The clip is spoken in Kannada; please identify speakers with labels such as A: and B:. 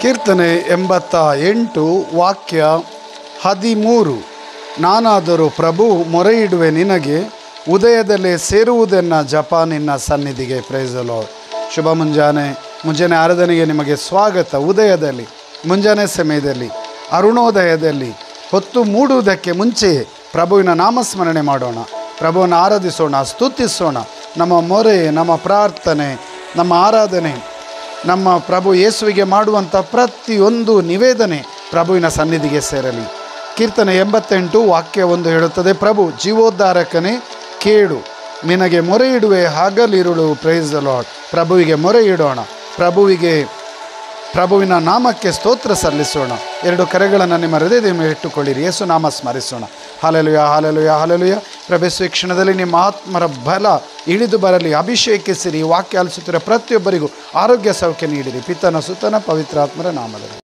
A: ಕೀರ್ತನೆ ಎಂಬತ್ತ ಎಂಟು ವಾಕ್ಯ ಹದಿಮೂರು ನಾನಾದರೂ ಪ್ರಭು ಮೊರೆಯಿಡುವೆ ನಿನಗೆ ಉದಯದಲ್ಲೇ ಸೇರುವುದೆನ್ನ ಜಪ ನಿನ್ನ ಸನ್ನಿಧಿಗೆ ಪ್ರೈಸಲೋ ಶುಭ ಮುಂಜಾನೆ ಮುಂಜಾನೆ ಆರಾಧನೆಗೆ ನಿಮಗೆ ಸ್ವಾಗತ ಉದಯದಲ್ಲಿ ಮುಂಜಾನೆ ಸಮಯದಲ್ಲಿ ಅರುಣೋದಯದಲ್ಲಿ ಹೊತ್ತು ಮೂಡುವುದಕ್ಕೆ ಮುಂಚೆಯೇ ಪ್ರಭುವಿನ ನಾಮಸ್ಮರಣೆ ಮಾಡೋಣ ಪ್ರಭುವನ್ನು ಆರಾಧಿಸೋಣ ಸ್ತುತಿಸೋಣ ನಮ್ಮ ಮೊರೆ ನಮ್ಮ ಪ್ರಾರ್ಥನೆ ನಮ್ಮ ಆರಾಧನೆ ನಮ್ಮ ಪ್ರಭು ಯೇಸುವಿಗೆ ಮಾಡುವಂಥ ಪ್ರತಿಯೊಂದು ನಿವೇದನೆ ಪ್ರಭುವಿನ ಸನ್ನಿಧಿಗೆ ಸೇರಲಿ ಕೀರ್ತನೆ ಎಂಬತ್ತೆಂಟು ವಾಕ್ಯ ಒಂದು ಹೇಳುತ್ತದೆ ಪ್ರಭು ಜೀವೋದ್ಧಾರಕನೇ ಕೇಳು ನಿನಗೆ ಮೊರೆ ಇಡುವೆ ಹಗಲಿರುಳು ಪ್ರೈಸ್ ಲಾರ್ಡ್ ಪ್ರಭುವಿಗೆ ಮೊರೆ ಇಡೋಣ ಪ್ರಭುವಿಗೆ ಪ್ರಭುವಿನ ನಾಮಕ್ಕೆ ಸ್ತೋತ್ರ ಸಲ್ಲಿಸೋಣ ಎರಡು ಕರೆಗಳನ್ನು ನಿಮ್ಮ ಹೃದಯದ ಮೇಲೆ ಇಟ್ಟುಕೊಳ್ಳಿರಿ ಯೇಸು ನಾಮ ಸ್ಮರಿಸೋಣ ಹಾಲೆಲುಯ ಹಾಲೆಲುಯ ಹಾಲೆಲುಯ ಪ್ರಭೇಶ ಕ್ಷಣದಲ್ಲಿ ನಿಮ್ಮ ಆತ್ಮರ ಬಲ ಇಳಿದು ಬರಲಿ ಅಭಿಷೇಕಿಸಿರಿ ವಾಕ್ಯ ಆಲಿಸುತ್ತಿರುವ ಪ್ರತಿಯೊಬ್ಬರಿಗೂ ಆರೋಗ್ಯ ಸೌಖ್ಯ ನೀಡಿರಿ ಪಿತನ ಸುತನ ಪವಿತ್ರಾತ್ಮರ ನಾಮದಲ್ಲಿ